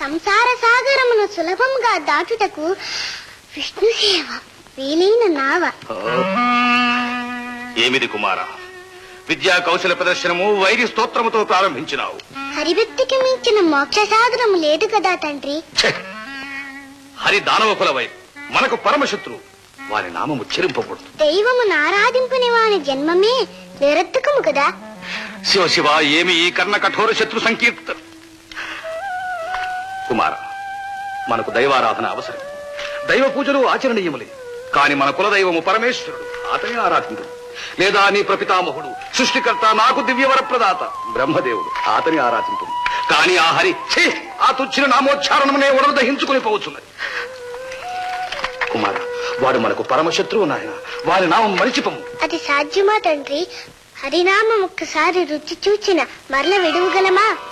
సంసార సాగరమును సులభంగా దాటుటకు విష్ణు సేవ వీలైన నావ ఏమిది కుమార విద్యా కౌశల ప్రదర్శనము వైరి స్తోత్రముతో ప్రారంభించినావు హరిభక్తికి మించిన మోక్ష సాధనము లేదు కదా తండ్రి ఛే! హరి దానవ కుల వైరి మనకు పరమశత్రు వారి నామము చెరింపకూడదు దైవమును ఆరాధింపని వాని జన్మమే నిరర్థకము కదా శివ శివ ఏమి ఈ కర్ణ కఠోర శత్రు సంకీర్త కుమార మనకు దైవారాధన అవసరం దైవ పూజలు ఆచరణీయములే కాని మన కులదైవము పరమేశ్వరుడు అతనే ఆరాధించడు లేదా నీ ప్రపితామహుడు సృష్టికర్త నాకు దివ్యవర ప్రదాత బ్రహ్మదేవుడు అతని ఆరాధింపు కాని ఆ హరి ఛీ! ఆ తుచ్చిన నామోచ్చారణమునే ఉడలు దహించుకుని పోవచ్చున్నది కుమార వాడు మనకు పరమశత్రువు నాయన వారి నామం మరిచిపము అది సాధ్యమా తండ్రి హరినామం ఒక్కసారి రుచి చూచిన మరల విడువగలమా